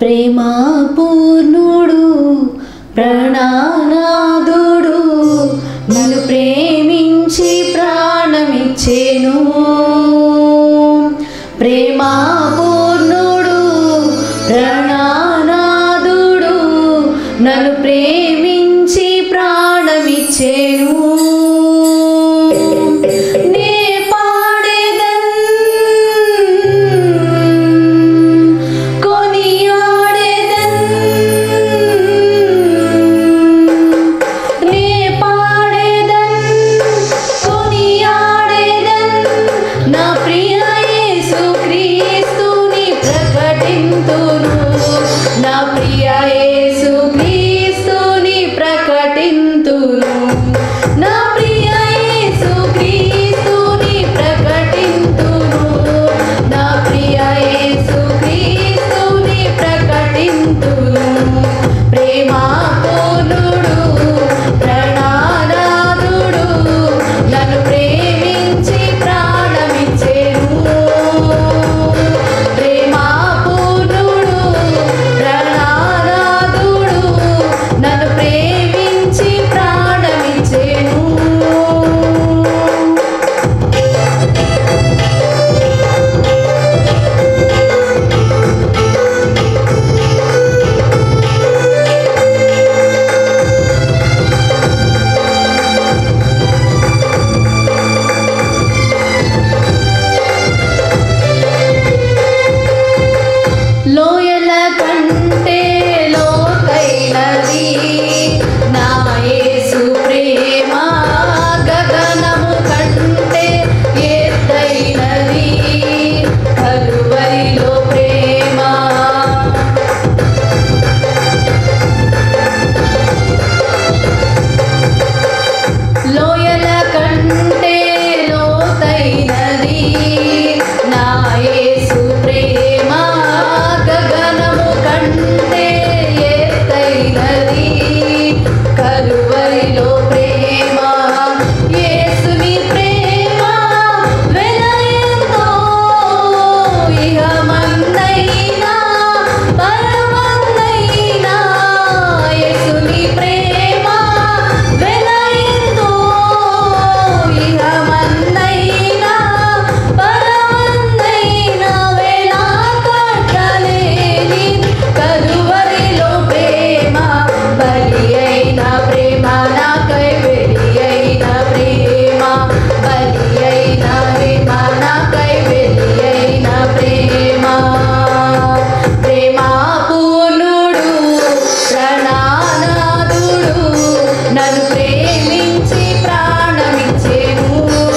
ప్రేమా పూర్ణుడు ప్రాణనాథుడు నన్ను ప్రేమించి ప్రాణమిచ్చేను ప్రేమా పూర్ణుడు ప్రాణనాథుడు నన్ను ప్రేమించి ప్రాణమిచ్చేను నే పాడేదన్ కొనియాడేదన్ నే పాడేదన్ కొనియాడేదన్ నా ప్రియ యేసు క్రీస్తుని ప్రకటింతును నా ప్రియ యేసు క్రీస్తుని ప్రకటింతును నా ప్రియ యేసు క్రీస్తుని ప్రకటింతును నా ప్రియ యేసు క్రీస్తుని ప్రకటింతును ప్రేమా పూర్ణుడు ప్రణానాథుడు నన్ను ప్రేమించి ప్రాణమిచ్చేను ప్రేమా పూర్ణుడు ప్రణానాథుడు నన్ను ప్రేమించి ప్రాణమిచ్చేను లోయల కంటే లోతైనది నా యేసు ప్రేమ గగనము కంటే ఎత్తైనది కలువరిలో ప్రేమ లోయల కంటే లోతైనది నా యేసు ప్రేమ గగనము కంటే ఎత్తైనది కలువరిలో ప్రేమ యేసుని ప్రేమ వెలయంతో ఇహమందైనా పరమందైనా యేసుని ప్రేమ వెలయంతో ఇహమందైనా పరమందైనా వేలా కట్టలేని కలువరిలో ప్రేమ బలి అయిన ప్రేమ నాకై వెలి అయిన ప్రేమ బలి అయిన ప్రేమ నాకై వెలి అయిన ప్రేమ ప్రేమ పూర్ణుడు ప్రణానాథుడు నన్ను ప్రేమించి ప్రాణమిచ్చేను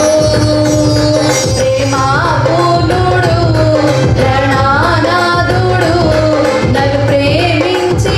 ప్రేమ పూర్ణుడు ప్రణానాథుడు నన్ను ప్రేమించి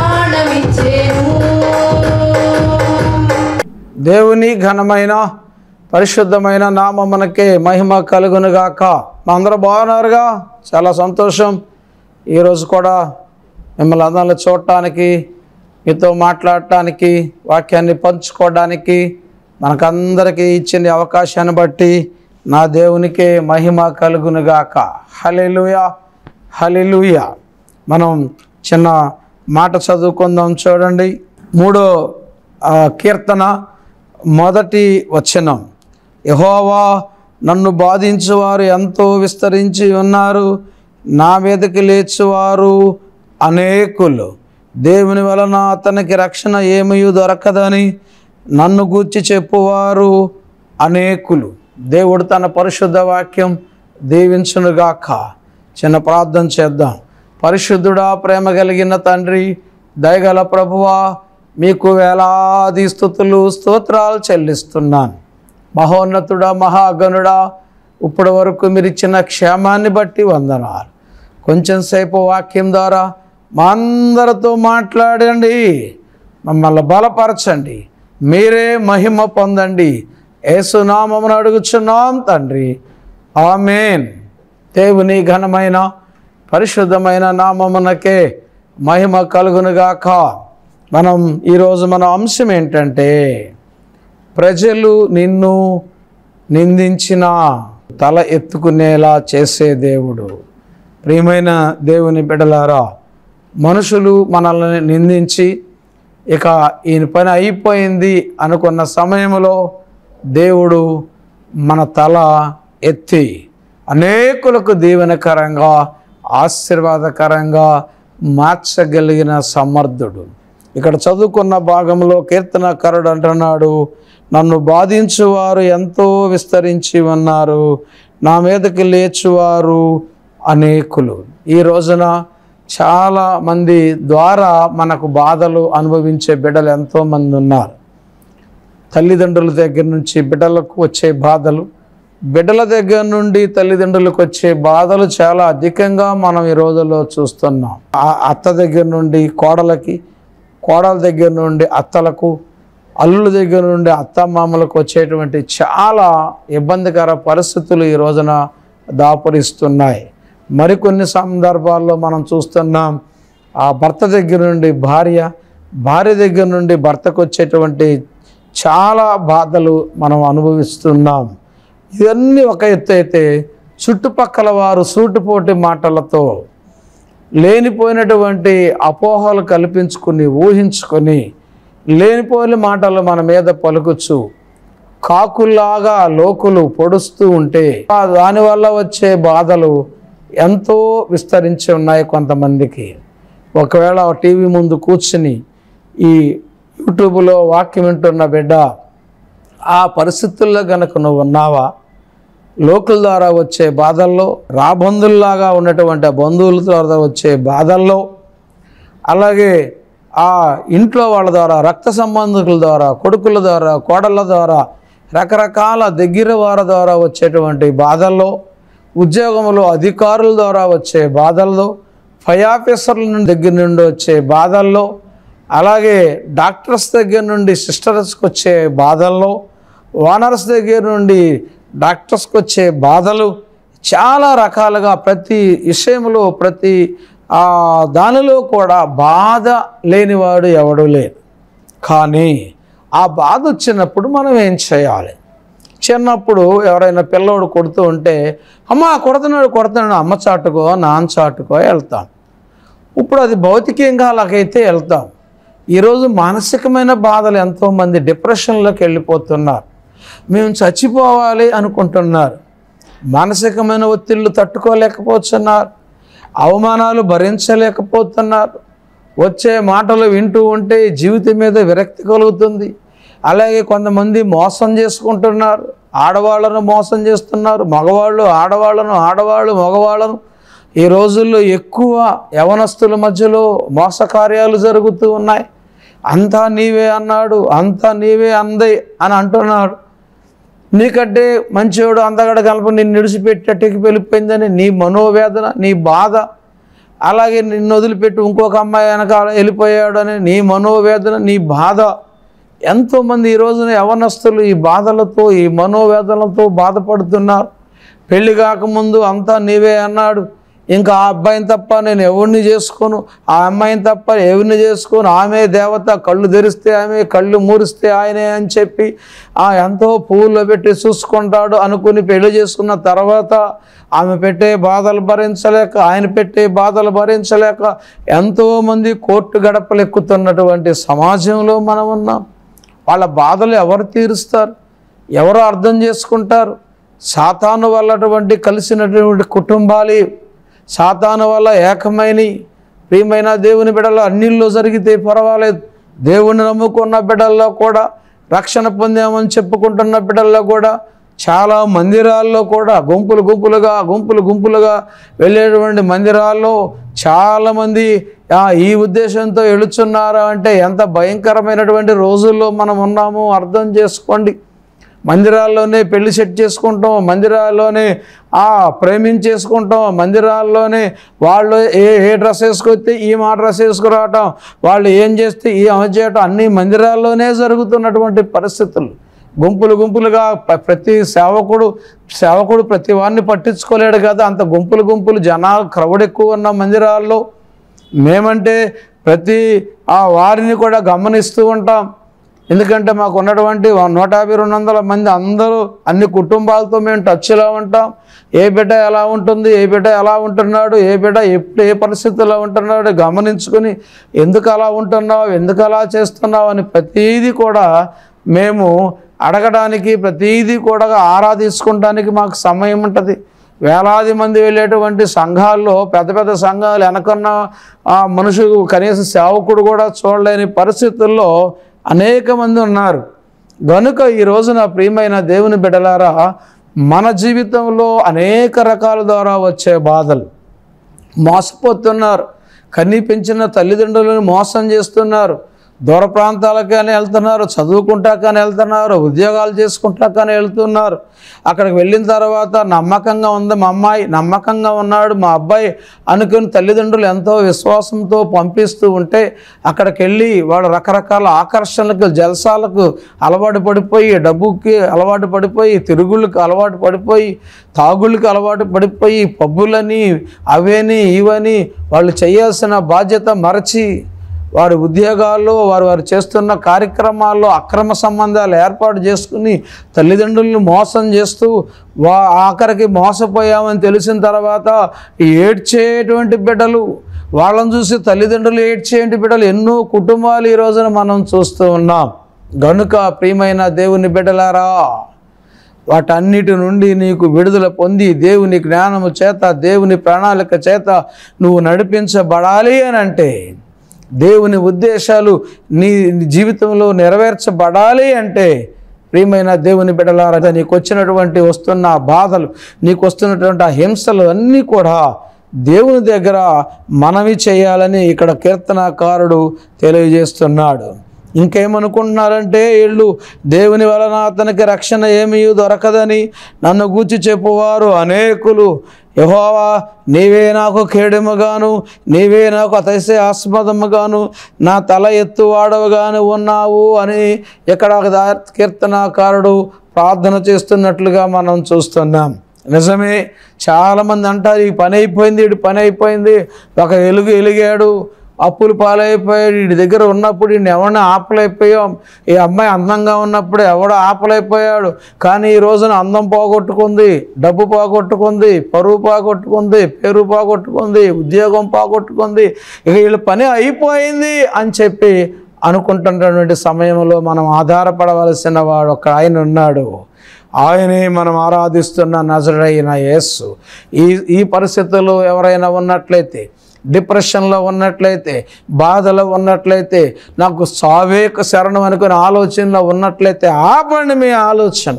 ప్రాణమిచ్చేను దేవుని ఘనమైన పరిశుద్ధమైన నామమునకే మహిమ కలుగునుగాక మా అందరూ బాగున్నారుగా చాలా సంతోషం ఈరోజు కూడా మిమ్మల్ని అందరిని చూడటానికి మీతో మాట్లాడటానికి వాక్యాన్ని పంచుకోవడానికి మనకందరికీ ఇచ్చిన ఈ అవకాశాన్ని బట్టి నా దేవునికే మహిమ కలుగునుగాక హలెలుయా హలెలుయా మనం చిన్న మాట చదువుకుందాం చూడండి మూడో ఆ, కీర్తన మొదటి వచనం యహోవా నన్ను బాధించువారు ఎంతో విస్తరించి ఉన్నారు నా మీదకి లేచువారు అనేకులు దేవుని వలన అతనికి రక్షణ ఏమీ దొరకదని నన్ను గూర్చి చెప్పువారు అనేకులు దేవుడు తన పరిశుద్ధ వాక్యం దీవించునుగాక చిన్న ప్రార్థన చేద్దాం పరిశుద్ధుడా ప్రేమ కలిగిన తండ్రి దయగల ప్రభువా మీకు వేలాది స్థుతులు స్తోత్రాలు చెల్లిస్తున్నాను మహోన్నతుడా మహాగణుడా ఇప్పటి వరకు మీరు ఇచ్చిన క్షేమాన్ని బట్టి వందనాలు కొంచెం సేపు వాక్యం ద్వారా మా అందరితో మాట్లాడండి మమ్మల్ని బలపరచండి మీరే మహిమ పొందండి ఏసునామమును అడుగుచున్నాం తండ్రి ఆమెన్ దేవుని ఘనమైన పరిశుద్ధమైన నామమునకే మహిమ కలుగునుగాక మనం ఈరోజు మన అంశం ఏంటంటే ప్రజలు నిన్ను నిందించిన తల ఎత్తుకునేలా చేసే దేవుడు ప్రియమైన దేవుని బిడలారా మనుషులు మనల్ని నిందించి ఇక ఈయన పని అయిపోయింది అనుకున్న సమయంలో దేవుడు మన తల ఎత్తి అనేకులకు దీవెనకరంగా ఆశీర్వాదకరంగా మార్చగలిగిన సమర్థుడు ఇక్కడ చదువుకున్న భాగంలో కీర్తనకారుడు అంటున్నాడు నన్ను బాధించువారు ఎంతో విస్తరించి ఉన్నారు నా మీదకి లేచువారు అనేకులు ఈ రోజున చాలా మంది ద్వారా మనకు బాధలు అనుభవించే బిడ్డలు ఎంతోమంది ఉన్నారు తల్లిదండ్రుల దగ్గర నుంచి బిడ్డలకు వచ్చే బాధలు బిడ్డల దగ్గర నుండి తల్లిదండ్రులకు వచ్చే బాధలు చాలా అధికంగా మనం ఈ రోజుల్లో చూస్తున్నాం ఆ అత్త దగ్గర నుండి కోడలకి కోడల దగ్గర నుండి అత్తలకు అల్లుల దగ్గర నుండి అత్తమామలకు వచ్చేటువంటి చాలా ఇబ్బందికర పరిస్థితులు ఈ రోజున దాపురిస్తున్నాయి మరికొన్ని సందర్భాల్లో మనం చూస్తున్నాం ఆ భర్త దగ్గర నుండి భార్య భార్య దగ్గర నుండి భర్తకు వచ్చేటువంటి చాలా బాధలు మనం అనుభవిస్తున్నాం ఇవన్నీ ఒక ఎత్తు అయితే చుట్టుపక్కల వారు సూటిపోటి మాటలతో లేనిపోయినటువంటి అపోహలు కల్పించుకుని ఊహించుకొని లేనిపోయిన మాటలు మన మీద పలుకుచ్చు కాకుల్లాగా లోకులు పొడుస్తూ ఉంటే ఆ దానివల్ల వచ్చే బాధలు ఎంతో విస్తరించి ఉన్నాయి కొంతమందికి ఒకవేళ టీవీ ముందు కూర్చుని ఈ యూట్యూబ్లో వాక్యం వింటున్న బిడ్డ ఆ పరిస్థితుల్లో గనక నువ్వు ఉన్నావా లోకుల ద్వారా వచ్చే బాధల్లో రాబంధుల్లాగా ఉన్నటువంటి ఆ బంధువుల ద్వారా వచ్చే బాధల్లో అలాగే ఆ ఇంట్లో వాళ్ళ ద్వారా రక్త సంబంధికుల ద్వారా కొడుకుల ద్వారా కోడళ్ళ ద్వారా రకరకాల దగ్గర వారి ద్వారా వచ్చేటువంటి బాధల్లో ఉద్యోగంలో అధికారుల ద్వారా వచ్చే బాధల్లో పై ఆఫీసర్ల నుండి దగ్గర నుండి వచ్చే బాధల్లో అలాగే డాక్టర్స్ దగ్గర నుండి సిస్టర్స్కి వచ్చే బాధల్లో ఓనర్స్ దగ్గర నుండి డాక్టర్స్కి వచ్చే బాధలు చాలా రకాలుగా ప్రతి విషయంలో ప్రతి ఆ, దానిలో కూడా బాధ లేనివాడు ఎవడు లేడు కానీ ఆ బాధ వచ్చినప్పుడు మనం ఏం చేయాలి చిన్నప్పుడు ఎవరైనా పిల్లోడు కొడుతూ ఉంటే అమ్మ కొడుతున్నాడు కొడుతున్నాడు అమ్మ చాటుకో నాన్న చాటుకో వెళ్తాం ఇప్పుడు అది భౌతికంగా అలాగైతే వెళ్తాం ఈరోజు మానసికమైన బాధలు ఎంతోమంది డిప్రెషన్లోకి వెళ్ళిపోతున్నారు మేము చచ్చిపోవాలి అనుకుంటున్నారు మానసికమైన ఒత్తిళ్ళు తట్టుకోలేకపోతున్నారు అవమానాలు భరించలేకపోతున్నారు వచ్చే మాటలు వింటూ ఉంటే జీవితం మీద విరక్తి కలుగుతుంది అలాగే కొంతమంది మోసం చేసుకుంటున్నారు ఆడవాళ్ళను మోసం చేస్తున్నారు మగవాళ్ళు ఆడవాళ్ళను ఆడవాళ్ళు మగవాళ్ళను ఈ రోజుల్లో ఎక్కువ యవనస్తుల మధ్యలో మోసకార్యాలు జరుగుతూ ఉన్నాయి అంతా నీవే అన్నాడు అంతా నీవే అంది అని అంటున్నాడు నీకంటే మంచివాడు అందగడ కలప నిన్ను విడిచిపెట్టేట్టుకి వెళ్ళిపోయిందని నీ మనోవేదన నీ బాధ అలాగే నిన్ను వదిలిపెట్టి ఇంకొక అమ్మాయి వెనకాల వెళ్ళిపోయాడని నీ మనోవేదన నీ బాధ ఎంతోమంది ఈ రోజున యవనస్తులు ఈ బాధలతో ఈ మనోవేదనలతో బాధపడుతున్నారు పెళ్లి కాకముందు అంతా నీవే అన్నాడు ఇంకా ఆ అబ్బాయిని తప్ప నేను ఎవరిని చేసుకోను ఆ అమ్మాయిని తప్ప ఎవరిని చేసుకోను ఆమె దేవత కళ్ళు తెరిస్తే ఆమె కళ్ళు మూరిస్తే ఆయనే అని చెప్పి ఆ ఎంతో పువ్వుల్లో పెట్టి చూసుకుంటాడు అనుకుని పెళ్లి చేసుకున్న తర్వాత ఆమె పెట్టే బాధలు భరించలేక ఆయన పెట్టే బాధలు భరించలేక ఎంతోమంది కోర్టు గడపలు ఎక్కుతున్నటువంటి సమాజంలో మనం ఉన్నాం వాళ్ళ బాధలు ఎవరు తీరుస్తారు ఎవరు అర్థం చేసుకుంటారు సాతాను వల్లటువంటి కలిసినటువంటి కుటుంబాలు సాతాను వల్ల ఏకమైన ప్రియమైన దేవుని బిడ్డలు అన్నిల్లో జరిగితే పర్వాలేదు దేవుని నమ్ముకున్న బిడ్డల్లో కూడా రక్షణ పొందామని చెప్పుకుంటున్న బిడ్డల్లో కూడా చాలా మందిరాల్లో కూడా గుంపులు గుంపులుగా గుంపులు గుంపులుగా వెళ్ళేటువంటి మందిరాల్లో చాలామంది ఆ, ఈ ఉద్దేశంతో వెళుచున్నారు అంటే ఎంత భయంకరమైనటువంటి రోజుల్లో మనం ఉన్నామో అర్థం చేసుకోండి మందిరాల్లోనే పెళ్లి సెట్ చేసుకుంటాం మందిరాల్లోనే ఆ ప్రేమించేసుకుంటాం మందిరాల్లోనే వాళ్ళు ఏ ఏ డ్రెస్ వేసుకొస్తే ఈ మా డ్రెస్ వేసుకురావటం వాళ్ళు ఏం చేస్తే ఈ అమ చేయటం అన్ని మందిరాల్లోనే జరుగుతున్నటువంటి పరిస్థితులు గుంపులు గుంపులుగా ప- ప్రతి సేవకుడు సేవకుడు ప్రతి వారిని పట్టించుకోలేడు కదా అంత గుంపులు గుంపులు జనాలు క్రౌడ్ ఎక్కువ ఉన్న మందిరాల్లో మేమంటే ప్రతి ఆ వారిని కూడా గమనిస్తూ ఉంటాం ఎందుకంటే మాకు ఉన్నటువంటి నూట యాభై రెండు వందల మంది అందరూ అన్ని కుటుంబాలతో మేము టచ్లో ఉంటాం ఏ బిడ్డ ఎలా ఉంటుంది ఏ బిడ్డ ఎలా ఉంటున్నాడు ఏ బిడ్డ ఎప్పుడు ఏ పరిస్థితుల్లో ఉంటున్నాడు గమనించుకొని ఎందుకు అలా ఉంటున్నావు ఎందుకు అలా చేస్తున్నావు అని ప్రతీది కూడా మేము అడగడానికి ప్రతీది కూడా ఆరాధించుకోవడానికి మాకు సమయం ఉంటుంది వేలాది మంది వెళ్ళేటువంటి సంఘాల్లో పెద్ద పెద్ద సంఘాలు వెనకన్న ఆ మనుషులు కనీసం సేవకుడు కూడా చూడలేని పరిస్థితుల్లో అనేక మంది ఉన్నారు గనుక ఈ రోజున ప్రియమైన దేవుని బిడ్డలారా మన జీవితంలో అనేక రకాల ద్వారా వచ్చే బాధలు మోసపోతున్నారు కన్నీ పెంచిన తల్లిదండ్రులను మోసం చేస్తున్నారు దూర ప్రాంతాలకని వెళ్తున్నారు చదువుకుంటా కానీ వెళ్తున్నారు ఉద్యోగాలు చేసుకుంటా కానీ వెళ్తున్నారు అక్కడికి వెళ్ళిన తర్వాత నమ్మకంగా ఉంది మా అమ్మాయి నమ్మకంగా ఉన్నాడు మా అబ్బాయి అనుకుని తల్లిదండ్రులు ఎంతో విశ్వాసంతో పంపిస్తూ ఉంటే అక్కడికి వెళ్ళి వాడు రకరకాల ఆకర్షణలకు జలసాలకు అలవాటు పడిపోయి డబ్బుకి అలవాటు పడిపోయి తిరుగుళ్ళకి అలవాటు పడిపోయి తాగుళ్ళకి అలవాటు పడిపోయి పబ్బులని అవేని ఇవని వాళ్ళు చేయాల్సిన బాధ్యత మరచి వారి ఉద్యోగాల్లో వారు వారు చేస్తున్న కార్యక్రమాల్లో అక్రమ సంబంధాలు ఏర్పాటు చేసుకుని తల్లిదండ్రులను మోసం చేస్తూ వా ఆఖరికి మోసపోయామని తెలిసిన తర్వాత ఏడ్చేటువంటి బిడ్డలు వాళ్ళని చూసి తల్లిదండ్రులు ఏడ్చేటి బిడ్డలు ఎన్నో కుటుంబాలు ఈ రోజున మనం చూస్తూ ఉన్నాం గనుక ప్రియమైన దేవుని బిడ్డలారా వాటన్నిటి నుండి నీకు విడుదల పొంది దేవుని జ్ఞానము చేత దేవుని ప్రణాళిక చేత నువ్వు నడిపించబడాలి అని అంటే దేవుని ఉద్దేశాలు నీ జీవితంలో నెరవేర్చబడాలి అంటే ప్రియమైన దేవుని బిడ్డలారా నీకు వచ్చినటువంటి వస్తున్న ఆ బాధలు నీకు వస్తున్నటువంటి ఆ హింసలు అన్నీ కూడా దేవుని దగ్గర మనవి చేయాలని ఇక్కడ కీర్తనాకారుడు తెలియజేస్తున్నాడు ఇంకేమనుకుంటున్నారంటే వీళ్ళు దేవుని వలన అతనికి రక్షణ ఏమీ దొరకదని నన్ను గూర్చి చెప్పువారు అనేకులు యహోవా నీవే నాకు కేడెముగాను నీవే నాకు అతిశయ ఆస్పదముగాను నా తల ఎత్తువాడవుగాను ఉన్నావు అని ఇక్కడ ఒక దా- కీర్తనాకారుడు ప్రార్థన చేస్తున్నట్లుగా మనం చూస్తున్నాం నిజమే చాలామంది అంటారు ఈ పని అయిపోయింది వీడి పని అయిపోయింది ఒక ఎలుగు ఎలిగాడు అప్పులు పాలైపోయాడు వీడి దగ్గర ఉన్నప్పుడు ఈయన ఎవరిని ఆపలేకపోయాం ఈ అమ్మాయి అందంగా ఉన్నప్పుడు ఎవడో ఆపలేకపోయాడు కానీ ఈ రోజున అందం పోగొట్టుకుంది డబ్బు పోగొట్టుకుంది పరువు పోగొట్టుకుంది పేరు పోగొట్టుకుంది ఉద్యోగం పోగొట్టుకుంది ఇక వీళ్ళ పని అయిపోయింది అని చెప్పి అనుకుంటున్నటువంటి సమయంలో మనం ఆధారపడవలసిన వాడు ఒక ఆయన ఉన్నాడు ఆయనే మనం ఆరాధిస్తున్న నజరైన యేసు ఈ ఈ పరిస్థితుల్లో ఎవరైనా ఉన్నట్లయితే డిప్రెషన్లో ఉన్నట్లయితే బాధలో ఉన్నట్లయితే నాకు సావేక శరణం అనుకునే ఆలోచనలో ఉన్నట్లయితే ఆపండి మీ ఆలోచన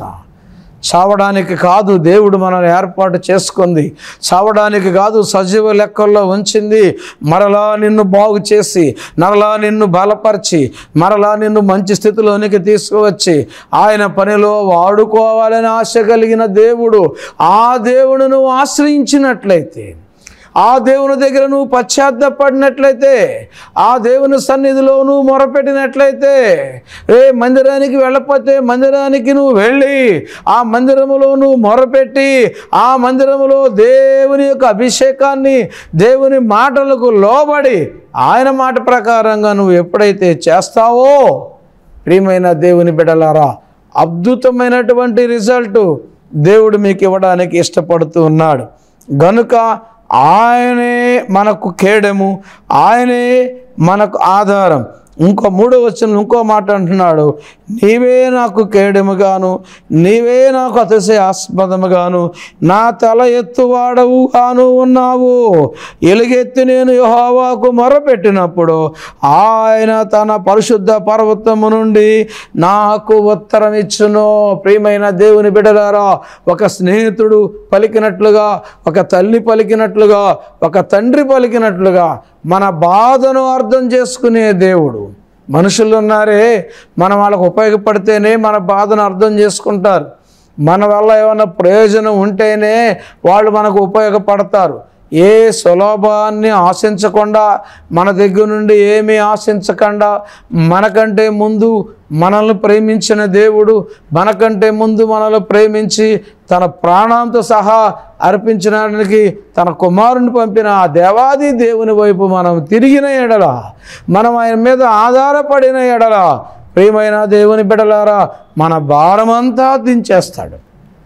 చావడానికి కాదు దేవుడు మనల్ని ఏర్పాటు చేసుకుంది చావడానికి కాదు సజీవ లెక్కల్లో ఉంచింది మరలా నిన్ను బాగు చేసి మరలా నిన్ను బలపరిచి మరలా నిన్ను మంచి స్థితిలోనికి తీసుకువచ్చి ఆయన పనిలో వాడుకోవాలని ఆశ కలిగిన దేవుడు ఆ దేవుడు నువ్వు ఆశ్రయించినట్లయితే ఆ దేవుని దగ్గర నువ్వు పశ్చాత్తపడినట్లయితే ఆ దేవుని సన్నిధిలో నువ్వు మొరపెట్టినట్లయితే ఏ మందిరానికి వెళ్ళకపోతే మందిరానికి నువ్వు వెళ్ళి ఆ మందిరములో నువ్వు మొరపెట్టి ఆ మందిరములో దేవుని యొక్క అభిషేకాన్ని దేవుని మాటలకు లోబడి ఆయన మాట ప్రకారంగా నువ్వు ఎప్పుడైతే చేస్తావో ప్రియమైన దేవుని బిడ్డలారా అద్భుతమైనటువంటి రిజల్ట్ దేవుడు మీకు ఇవ్వడానికి ఇష్టపడుతూ ఉన్నాడు గనుక ఆయనే మనకు కేడము ఆయనే మనకు ఆధారం ఇంకో మూడో వచ్చిన ఇంకో మాట అంటున్నాడు నీవే నాకు కేడముగాను నీవే నాకు అతిశయాస్పదముగాను నా తల ఎత్తువాడవు గాను ఉన్నావు ఎలుగెత్తి నేను యెహోవాకు మొరపెట్టినప్పుడు ఆయన తన పరిశుద్ధ పర్వతము నుండి నాకు ఉత్తరం ఇచ్చును ప్రియమైన దేవుని బిడ్డలారా ఒక స్నేహితుడు పలికినట్లుగా ఒక తల్లి పలికినట్లుగా ఒక తండ్రి పలికినట్లుగా మన బాధను అర్థం చేసుకునే దేవుడు మనుషులు ఉన్నారే మనం వాళ్ళకు ఉపయోగపడితేనే మన బాధను అర్థం చేసుకుంటారు మన వల్ల ఏమైనా ప్రయోజనం ఉంటేనే వాళ్ళు మనకు ఉపయోగపడతారు ఏ సులభాన్ని ఆశించకుండా మన దగ్గర నుండి ఏమీ ఆశించకుండా మనకంటే ముందు మనల్ని ప్రేమించిన దేవుడు మనకంటే ముందు మనల్ని ప్రేమించి తన ప్రాణంతో సహా అర్పించడానికి తన కుమారుని పంపిన ఆ దేవాది దేవుని వైపు మనం తిరిగిన ఎడల మనం ఆయన మీద ఆధారపడిన ఎడల ప్రియమైన దేవుని బిడలారా మన భారమంతా దించేస్తాడు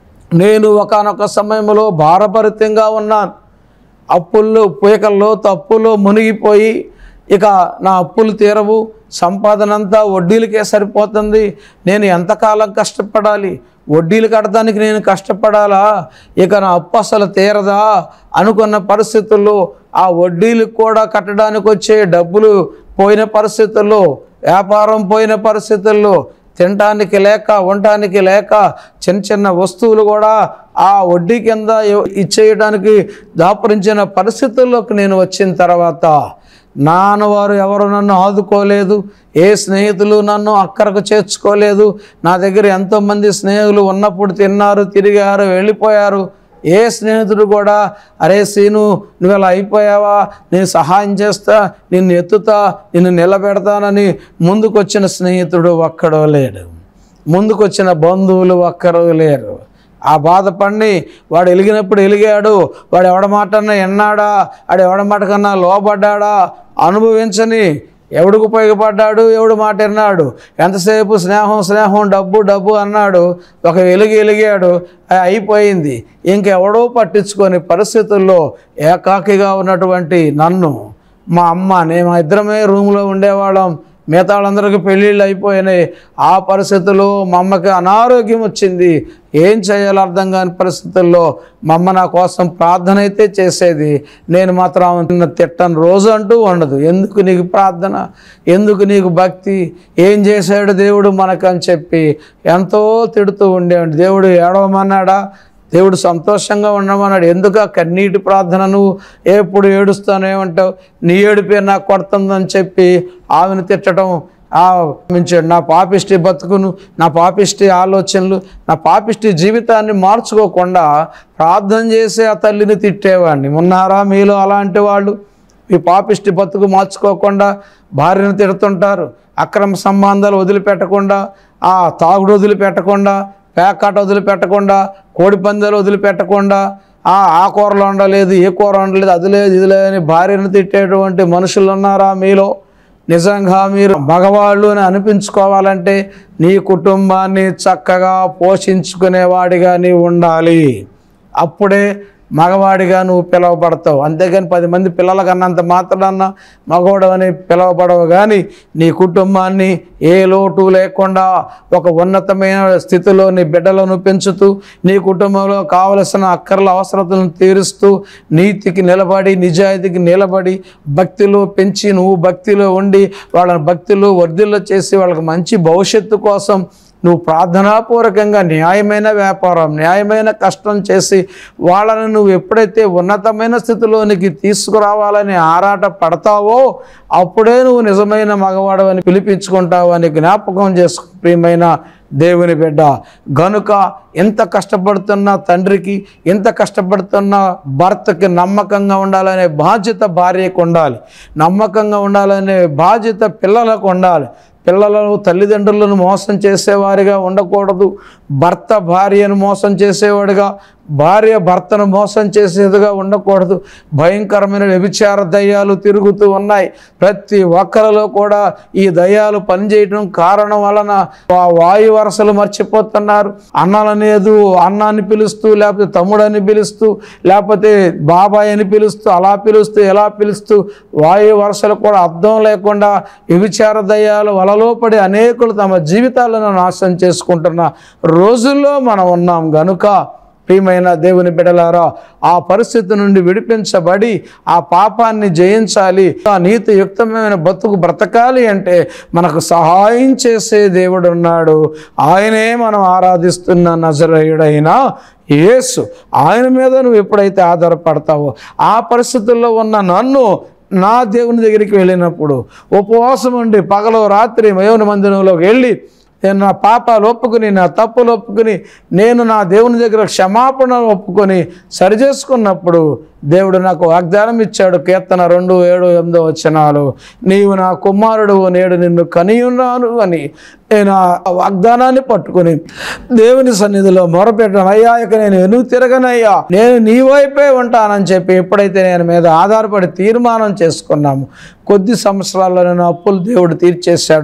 నేను ఒకానొక సమయంలో భారభరితంగా ఉన్నాను అప్పుల్లో పీకల్లో తప్పుల్లో మునిగిపోయి ఇక నా అప్పులు తీరవు సంపాదన అంతా వడ్డీలకే సరిపోతుంది నేను ఎంతకాలం కష్టపడాలి వడ్డీలు కట్టడానికి నేను కష్టపడాలా ఇక నా అప్పు అసలు తీరదా అనుకున్న పరిస్థితుల్లో ఆ వడ్డీలకు కూడా కట్టడానికి వచ్చే డబ్బులు పోయిన పరిస్థితుల్లో వ్యాపారం పోయిన పరిస్థితుల్లో తినటానికి లేక ఉండటానికి లేక చిన్న చిన్న వస్తువులు కూడా ఆ వడ్డీ కింద ఇ- ఇచ్చేయడానికి దాపురించిన పరిస్థితుల్లోకి నేను వచ్చిన తర్వాత నాన్నవారు ఎవరు నన్ను ఆదుకోలేదు ఏ స్నేహితులు నన్ను అక్కరకు చేర్చుకోలేదు నా దగ్గర ఎంతోమంది స్నేహితులు ఉన్నప్పుడు తిన్నారు తిరిగారు వెళ్ళిపోయారు ఏ స్నేహితుడు కూడా అరే సీను నువ్వు ఇలా అయిపోయావా నేను సహాయం చేస్తా నిన్ను ఎత్తుతా నిన్ను నిలబెడతానని ముందుకొచ్చిన స్నేహితుడు ఒక్కడో లేడు ముందుకొచ్చిన బంధువులు ఒక్కరు లేరు ఆ బాధపడి వాడు వెలిగినప్పుడు వెలిగాడు వాడు ఎవడ మాటన్నా ఎన్నాడా వాడు ఎవడ మాట కన్నా లోబడ్డాడా అనుభవించని ఎవడికి ఉపయోగపడ్డాడు ఎవడు మాట విన్నాడు ఎంతసేపు స్నేహం స్నేహం డబ్బు డబ్బు అన్నాడు ఒక వెలుగు వెలిగాడు అది అయిపోయింది ఇంకెవడో పట్టించుకొని పరిస్థితుల్లో ఏకాకిగా ఉన్నటువంటి నన్ను మా అమ్మ నేను మా ఇద్దరమే రూమ్లో ఉండేవాళ్ళం మిగతా వాళ్ళందరికీ పెళ్ళిళ్ళు అయిపోయినాయి ఆ పరిస్థితుల్లో మా అమ్మకి అనారోగ్యం వచ్చింది ఏం చేయాలో అర్థం కాని పరిస్థితుల్లో మా అమ్మ నా కోసం ప్రార్థన అయితే చేసేది నేను మాత్రం ఆమెను తిట్టని రోజు అంటూ ఉండదు ఎందుకు నీకు ప్రార్థన ఎందుకు నీకు భక్తి ఏం చేశాడు దేవుడు మనకని చెప్పి ఎంతో తిడుతూ ఉండేవాడు దేవుడు ఏడవమన్నాడా దేవుడు సంతోషంగా ఉండమన్నాడు ఎందుకు ఆ కన్నీటి ప్రార్థన నువ్వు ఎప్పుడు ఏడుస్తానేమంటావు నీ ఏడిపే నాకు కొడుతుందని చెప్పి ఆమెను తిట్టడం ఆ మించాడు నా పాపిష్టి బతుకును నా పాపిష్టి ఆలోచనలు నా పాపిష్టి జీవితాన్ని మార్చుకోకుండా ప్రార్థన చేసి ఆ తల్లిని తిట్టేవాడిని ఉన్నారా మీలో అలాంటి వాళ్ళు ఈ పాపిష్టి బతుకు మార్చుకోకుండా భార్యను తిడుతుంటారు అక్రమ సంబంధాలు వదిలిపెట్టకుండా ఆ తాగుడు వదిలిపెట్టకుండా పేకాట వదిలిపెట్టకుండా కోడి పందాలు వదిలిపెట్టకుండా ఆ ఆ కూరలో ఉండలేదు ఏ కూర ఉండలేదు అది లేదు ఇది లేదని భార్యను తిట్టేటువంటి మనుషులు ఉన్నారా మీలో నిజంగా మీరు మగవాళ్ళు అని అనిపించుకోవాలంటే నీ కుటుంబాన్ని చక్కగా పోషించుకునేవాడిగా నీవు ఉండాలి అప్పుడే మగవాడిగా నువ్వు పిలువబడతావు అంతేగాని పది మంది పిల్లల కన్నంత మాత్రాన మగవాడు అని పిలువబడవు కానీ నీ కుటుంబాన్ని ఏ లోటు లేకుండా ఒక ఉన్నతమైన స్థితిలో నీ బిడ్డలను పెంచుతూ నీ కుటుంబంలో కావలసిన అక్కర్ల అవసరతలను తీరుస్తూ నీతికి నిలబడి నిజాయితీకి నిలబడి భక్తిలో పెంచి నువ్వు భక్తిలో ఉండి వాళ్ళని భక్తిలో వర్ధిల్లో చేసి వాళ్ళకి మంచి భవిష్యత్తు కోసం నువ్వు ప్రార్థనాపూర్వకంగా న్యాయమైన వ్యాపారం న్యాయమైన కష్టం చేసి వాళ్ళని నువ్వు ఎప్పుడైతే ఉన్నతమైన స్థితిలోనికి తీసుకురావాలని ఆరాట పడతావో అప్పుడే నువ్వు నిజమైన మగవాడు అని పిలిపించుకుంటావు అని జ్ఞాపకం చేసుకు ప్రియమైన దేవుని బిడ్డ గనుక ఎంత కష్టపడుతున్న తండ్రికి ఎంత కష్టపడుతున్న భర్తకి నమ్మకంగా ఉండాలనే బాధ్యత భార్యకు ఉండాలి నమ్మకంగా ఉండాలనే బాధ్యత పిల్లలకు ఉండాలి పిల్లలను తల్లిదండ్రులను మోసం చేసేవారిగా ఉండకూడదు భర్త భార్యను మోసం చేసేవాడిగా భార్య భర్తను మోసం చేసేదిగా ఉండకూడదు భయంకరమైన వ్యభిచార దయ్యాలు తిరుగుతూ ఉన్నాయి ప్రతి ఒక్కరిలో కూడా ఈ దయ్యాలు పనిచేయడం కారణం వలన ఆ వాయు వరసలు మర్చిపోతున్నారు అన్నలనేదు అన్నాన్ని పిలుస్తూ లేకపోతే తమ్ముడని పిలుస్తూ లేకపోతే బాబాయ్ అని పిలుస్తూ అలా పిలుస్తూ ఎలా పిలుస్తూ వాయు వరసలు కూడా అర్థం లేకుండా వ్యభిచార దయ్యాలు వలలో పడి అనేకులు తమ జీవితాలను నాశనం చేసుకుంటున్న రోజుల్లో మనం ఉన్నాం గనుక ప్రియమైన దేవుని బిడలారా ఆ పరిస్థితి నుండి విడిపించబడి ఆ పాపాన్ని జయించాలి ఆ నీతియుక్తమైన బతుకు బ్రతకాలి అంటే మనకు సహాయం చేసే దేవుడు ఉన్నాడు ఆయనే మనం ఆరాధిస్తున్న నజరేయుడైన యేసు ఆయన మీద నువ్వు ఎప్పుడైతే ఆధారపడతావో ఆ పరిస్థితుల్లో ఉన్న నన్ను నా దేవుని దగ్గరికి వెళ్ళినప్పుడు ఉపవాసం ఉండి పగలు రాత్రి మయోని మందిరంలోకి వెళ్ళి నేను నా పాపాలు ఒప్పుకుని నా తప్పులు ఒప్పుకుని నేను నా దేవుని దగ్గర క్షమాపణ ఒప్పుకొని సరిచేసుకున్నప్పుడు దేవుడు నాకు వాగ్దానం ఇచ్చాడు కీర్తన రెండు ఏడు ఎనిమిదో వచనాలు నీవు నా కుమారుడు నేడు నిన్ను కనియున్నాను అని నేను ఆ వాగ్దానాన్ని పట్టుకుని దేవుని సన్నిధిలో మొరపెట్టాను అయ్యా ఇక నేను ఎనుగు తిరగనయ్యా నేను నీ వైపే ఉంటానని చెప్పి ఎప్పుడైతే నేను మీద ఆధారపడి తీర్మానం చేసుకున్నాము కొద్ది సంవత్సరాల్లో నేను అప్పులు దేవుడు తీర్చేశాడు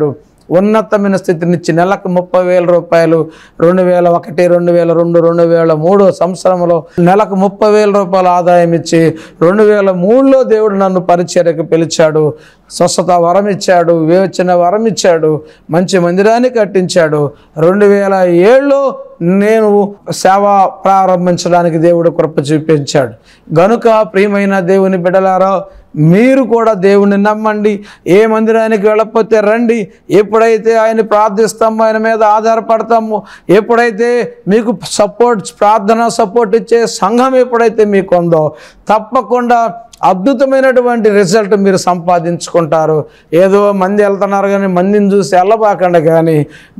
ఉన్నతమైన స్థితినిచ్చి నెలకు ముప్పై వేల రూపాయలు రెండు వేల ఒకటి రెండు వేల రెండు రెండు వేల మూడో సంవత్సరంలో నెలకు ముప్పై వేల రూపాయల ఆదాయం ఇచ్చి రెండు వేల మూడులో దేవుడు నన్ను పరిచర్యకు పిలిచాడు స్వస్థత వరం ఇచ్చాడు వివేచన వరం ఇచ్చాడు మంచి మందిరాన్ని కట్టించాడు రెండు వేల ఏడులో నేను సేవ ప్రారంభించడానికి దేవుడు కృప చూపించాడు గనుక ప్రియమైన దేవుని బిడలారా మీరు కూడా దేవుని నమ్మండి ఏ మందిరానికి వెళ్ళకపోతే రండి ఎప్పుడైతే ఆయన ప్రార్థిస్తామో ఆయన మీద ఆధారపడతామో ఎప్పుడైతే మీకు సపోర్ట్ ప్రార్థన సపోర్ట్ ఇచ్చే సంఘం ఎప్పుడైతే మీకు ఉందో తప్పకుండా అద్భుతమైనటువంటి రిజల్ట్ మీరు సంపాదించుకుంటారు ఏదో మంది వెళ్తున్నారు కానీ మందిని చూసి వెళ్ళబాకండి కానీ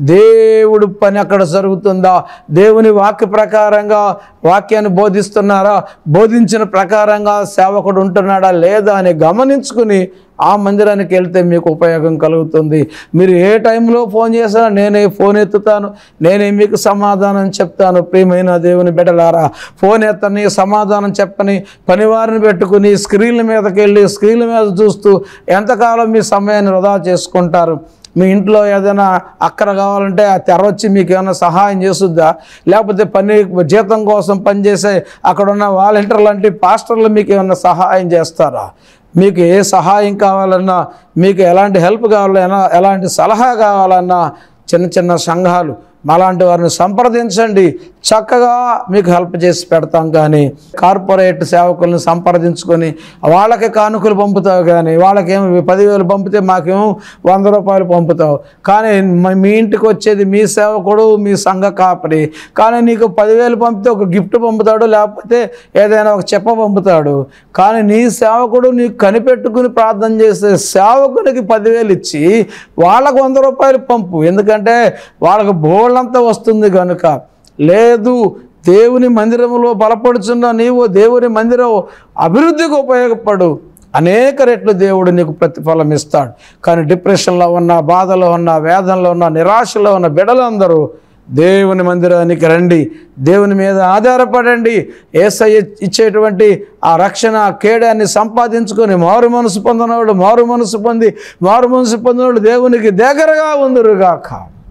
దేవుడు పని అక్కడ జరుగుతుందా దేవుని వాక్య ప్రకారంగా వాక్యాన్ని బోధిస్తున్నారా బోధించిన ప్రకారంగా సేవకుడు ఉంటున్నాడా లేదా అని గమనించుకుని ఆ మందిరానికి వెళ్తే మీకు ఉపయోగం కలుగుతుంది మీరు ఏ టైంలో ఫోన్ చేసినా నేనే ఫోన్ ఎత్తుతాను నేనే మీకు సమాధానం చెప్తాను ప్రియమైన దేవుని బిడ్డలారా ఫోన్ ఎత్తని సమాధానం చెప్పని పనివారిని పెట్టుకుని స్క్రీన్ల మీదకి వెళ్ళి స్క్రీన్ల మీద చూస్తూ ఎంతకాలం మీ సమయాన్ని వృధా చేసుకుంటారు మీ ఇంట్లో ఏదైనా అక్కర కావాలంటే ఆ తెర వచ్చి మీకు ఏమైనా సహాయం చేస్తుందా లేకపోతే పని జీతం కోసం పనిచేసే అక్కడ ఉన్న వాలంటీర్లు అంటే పాస్టర్లు మీకు ఏమైనా సహాయం చేస్తారా మీకు ఏ సహాయం కావాలన్నా మీకు ఎలాంటి హెల్ప్ కావాలన్నా ఎలాంటి సలహా కావాలన్నా చిన్న చిన్న సంఘాలు అలాంటి వారిని సంప్రదించండి చక్కగా మీకు హెల్ప్ చేసి పెడతాం కానీ కార్పొరేట్ సేవకుల్ని సంప్రదించుకొని వాళ్ళకి కానుకలు పంపుతావు కానీ వాళ్ళకేమో పదివేలు పంపితే మాకేమో వంద రూపాయలు పంపుతావు కానీ మ- మీ ఇంటికి వచ్చేది మీ సేవకుడు మీ సంఘ కాపరి కానీ నీకు పదివేలు పంపితే ఒక గిఫ్ట్ పంపుతాడు లేకపోతే ఏదైనా ఒక చెప్ప పంపుతాడు కానీ నీ సేవకుడు నీకు కనిపెట్టుకుని ప్రార్థన చేసే సేవకునికి పదివేలు ఇచ్చి వాళ్ళకు వంద రూపాయలు పంపు ఎందుకంటే వాళ్ళకు బోళ్ళంతా వస్తుంది కనుక లేదు దేవుని మందిరములో బలపడుచున్న నీవు దేవుని మందిరం అభివృద్ధికి ఉపయోగపడు అనేక రెట్లు దేవుడు నీకు ప్రతిఫలం ఇస్తాడు కానీ డిప్రెషన్లో ఉన్న బాధలో ఉన్న వేదనలో ఉన్న నిరాశలో ఉన్న బిడలందరూ దేవుని మందిరానికి రండి దేవుని మీద ఆధారపడండి ఏసయ్య ఇచ్చేటువంటి ఆ రక్షణ ఆ కేడాన్ని సంపాదించుకొని మారు మనసు పొందినవాడు మారు మనసు పొంది మారు మనసు పొందినవాడు దేవునికి దగ్గరగా ఉందరుగాక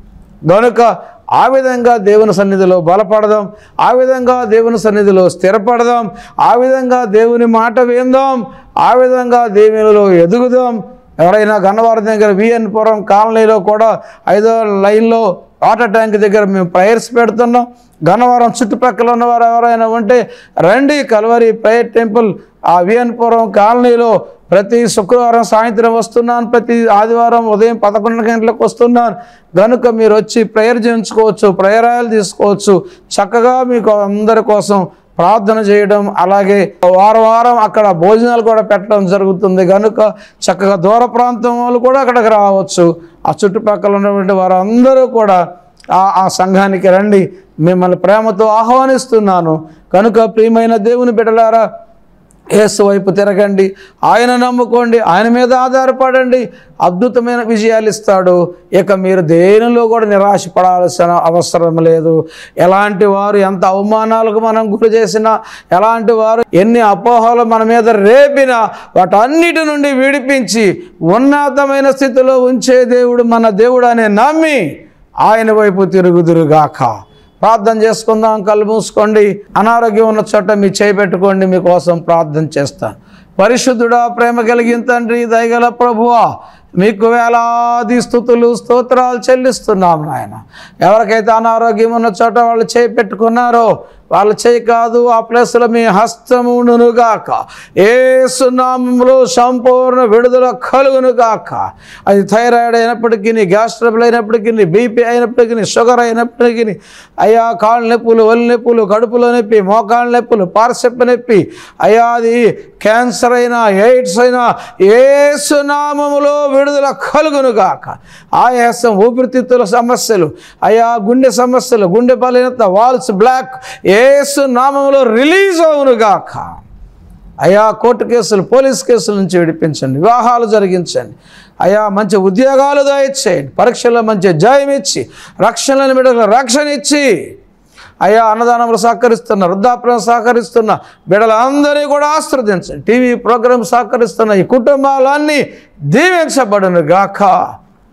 గనుక ఆ విధంగా దేవుని సన్నిధిలో బలపడదాం ఆ విధంగా దేవుని సన్నిధిలో స్థిరపడదాం ఆ విధంగా దేవుని మాట విందాం ఆ విధంగా దేవునిలో ఎదుగుదాం ఎవరైనా గన్నవరం దగ్గర విఎన్ పురం కాలనీలో కూడా ఐదో లైన్లో వాటర్ ట్యాంక్ దగ్గర మేము ప్రేయర్స్ పెడుతున్నాం గన్నవరం చుట్టుపక్కల ఉన్నవారు ఎవరైనా ఉంటే రండి కల్వరి ప్రేయర్ టెంపుల్ ఆ విఎన్పురం కాలనీలో ప్రతి శుక్రవారం సాయంత్రం వస్తున్నాను ప్రతి ఆదివారం ఉదయం పదకొండు గంటలకు వస్తున్నాను కనుక మీరు వచ్చి ప్రేయర్ చేయించుకోవచ్చు ప్రేయరాయలు తీసుకోవచ్చు చక్కగా మీకు అందరి కోసం ప్రార్థన చేయడం అలాగే వారం వారం అక్కడ భోజనాలు కూడా పెట్టడం జరుగుతుంది కనుక చక్కగా దూర ప్రాంతం వాళ్ళు కూడా అక్కడికి రావచ్చు ఆ చుట్టుపక్కల ఉన్నటువంటి వారందరూ కూడా ఆ ఆ సంఘానికి రండి మిమ్మల్ని ప్రేమతో ఆహ్వానిస్తున్నాను కనుక ప్రియమైన దేవుని బిడ్డలారా యేసు వైపు తిరగండి ఆయన నమ్ముకోండి ఆయన మీద ఆధారపడండి అద్భుతమైన విజయాలు ఇస్తాడు ఇక మీరు దేనిలో కూడా నిరాశపడాల్సిన అవసరం లేదు ఎలాంటి వారు ఎంత అవమానాలకు మనం గురి చేసినా ఎలాంటి వారు ఎన్ని అపోహలు మన మీద రేపినా వాటన్నిటి నుండి విడిపించి ఉన్నతమైన స్థితిలో ఉంచే దేవుడు మన దేవుడు అనే నమ్మి ఆయన వైపు తిరుగుదురుగాక ప్రార్థన చేసుకుందాం కళ్ళు మూసుకోండి అనారోగ్యం ఉన్న చోట మీ చేయి పెట్టుకోండి మీకోసం ప్రార్థన చేస్తాను పరిశుద్ధుడా ప్రేమ కలిగిన తండ్రి దయగల ప్రభువా మీకు వేలాది స్థుతులు స్తోత్రాలు చెల్లిస్తున్నాం నాయన ఎవరికైతే అనారోగ్యం ఉన్న చోట వాళ్ళు చేయి పెట్టుకున్నారో వాళ్ళ చేయి కాదు ఆ ప్లేస్లో మీ హస్తమునుగాక ఏ సునామంలో సంపూర్ణ విడుదల కలుగునుగాక అది థైరాయిడ్ అయినప్పటికీ గ్యాస్ ట్రబుల్ అయినప్పటికీ బీపీ అయినప్పటికీ షుగర్ అయినప్పటికీ అయ్యా కాళ్ళ నొప్పులు ఒళ్ళు నొప్పులు కడుపులో నొప్పి మోకాళ్ళ నొప్పులు పార్సెప్ప నొప్పి అయ్యా అది క్యాన్సర్ అయినా ఎయిడ్స్ అయినా ఏ సునామములో విడుదల కలుగునుగాక ఆయాసం ఊపిరితిత్తుల సమస్యలు అయా గుండె సమస్యలు గుండె బలహీనత వాల్స్ బ్లాక్ ఏసు నామములో రిలీజ్ అవునుగాక అయా కోర్టు కేసులు పోలీస్ కేసుల నుంచి విడిపించండి వివాహాలు జరిగించండి అయా మంచి ఉద్యోగాలు దయచేయండి పరీక్షల్లో మంచి జయం ఇచ్చి రక్షణలను బిడ్డలకు రక్షణ ఇచ్చి అయ్యా అన్నదానములు సహకరిస్తున్న వృద్ధాప్యం సహకరిస్తున్న బిడ్డలందరినీ కూడా ఆశ్రదించండి టీవీ ప్రోగ్రాం సహకరిస్తున్న ఈ కుటుంబాలన్నీ దీవించబడును గాక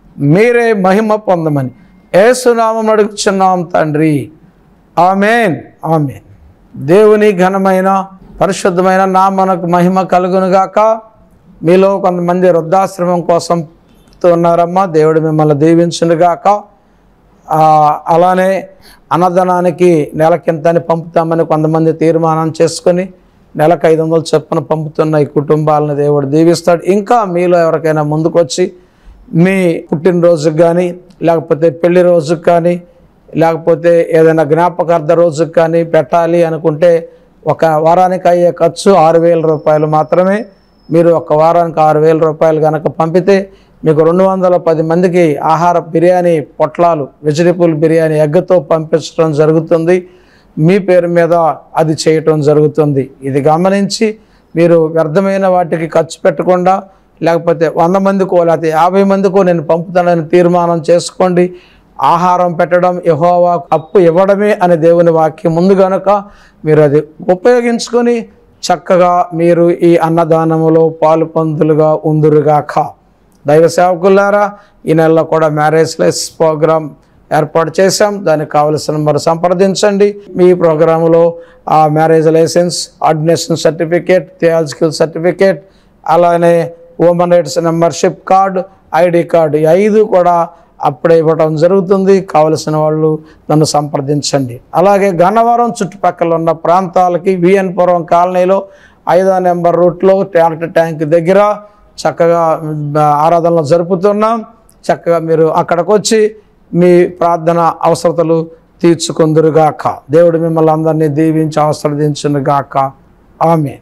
మీరే మహిమ పొందమని ఏసునామం అడుగుచున్నాం తండ్రి ఆమెన్ ఆమెన్ దేవుని ఘనమైన పరిశుద్ధమైన నామనకు మహిమ కలుగునుగాక మీలో కొంతమంది వృద్ధాశ్రమం కోసం ఉన్నారమ్మా దేవుడు మిమ్మల్ని దీవించునుగాక ఆ, అలానే అన్నదానానికి నెలకింతని పంపుతామని కొంతమంది తీర్మానం చేసుకొని నెలకు ఐదు వందలు చొప్పున పంపుతున్న ఈ కుటుంబాలను దేవుడు దీవిస్తాడు ఇంకా మీలో ఎవరికైనా ముందుకొచ్చి మీ పుట్టినరోజుకి కానీ లేకపోతే పెళ్లి రోజుకి కానీ లేకపోతే ఏదైనా జ్ఞాపకార్థ రోజుకి కానీ పెట్టాలి అనుకుంటే ఒక వారానికి అయ్యే ఖర్చు ఆరు వేల రూపాయలు మాత్రమే మీరు ఒక వారానికి ఆరు వేల రూపాయలు కనుక పంపితే మీకు రెండు వందల పది మందికి ఆహార బిర్యానీ పొట్లాలు వెజిటబుల్ బిర్యానీ ఎగ్గతో పంపించడం జరుగుతుంది మీ పేరు మీద అది చేయటం జరుగుతుంది ఇది గమనించి మీరు వ్యర్థమైన వాటికి ఖర్చు పెట్టకుండా లేకపోతే వంద మందికో లేకపోతే యాభై మందికో నేను పంపుతానని తీర్మానం చేసుకోండి ఆహారం పెట్టడం యహోవా అప్పు ఇవ్వడమే అనే దేవుని వాక్యం ముందు గనుక మీరు అది ఉపయోగించుకొని చక్కగా మీరు ఈ అన్నదానములో పాలు పందులుగా ఉందురుగాక దైవ సేవకులారా ఈ నెలలో కూడా మ్యారేజ్ లెస్ ప్రోగ్రామ్ ఏర్పాటు చేశాం దానికి కావలసిన మరి సంప్రదించండి మీ ప్రోగ్రాములో ఆ marriage licence ordination certificate theological certificate అలానే women rights membership card ID card ఈ ఐదు కూడా అప్పుడే ఇవ్వడం జరుగుతుంది కావలసిన వాళ్ళు నన్ను సంప్రదించండి అలాగే గన్నవరం చుట్టుపక్కల ఉన్న ప్రాంతాలకి విఎన్ పురం కాలనీలో ఐదో నెంబర్ రూట్లో ట్రాక్టర్ ట్యాంక్ దగ్గర చక్కగా మ్, ఆరాధనలు జరుపుతున్నాం చక్కగా మీరు అక్కడికి వచ్చి మీ ప్రార్థన అవసరతలు తీర్చుకుందురుగాక దేవుడు మిమ్మల్ని అందరినీ దీవించి ఆశీర్వదించునుగాక ఆమె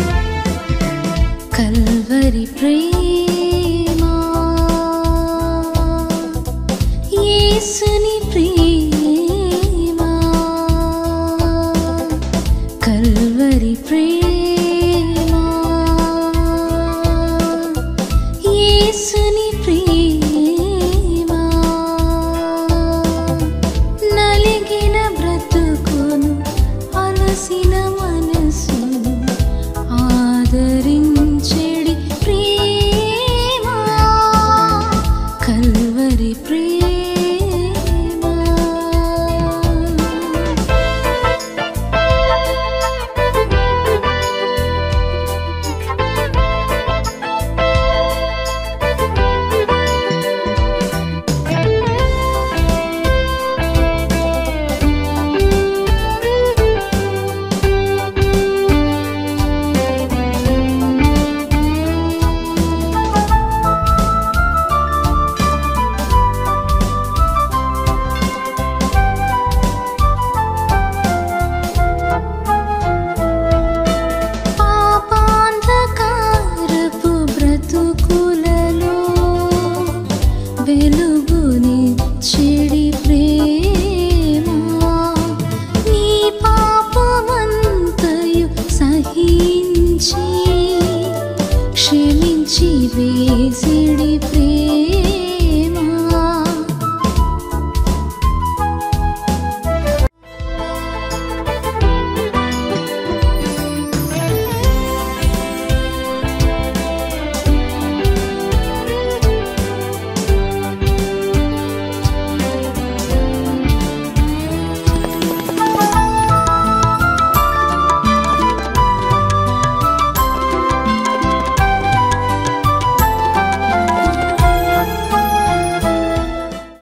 కల్వరి ప్రేమ యేసుని ప్రేమ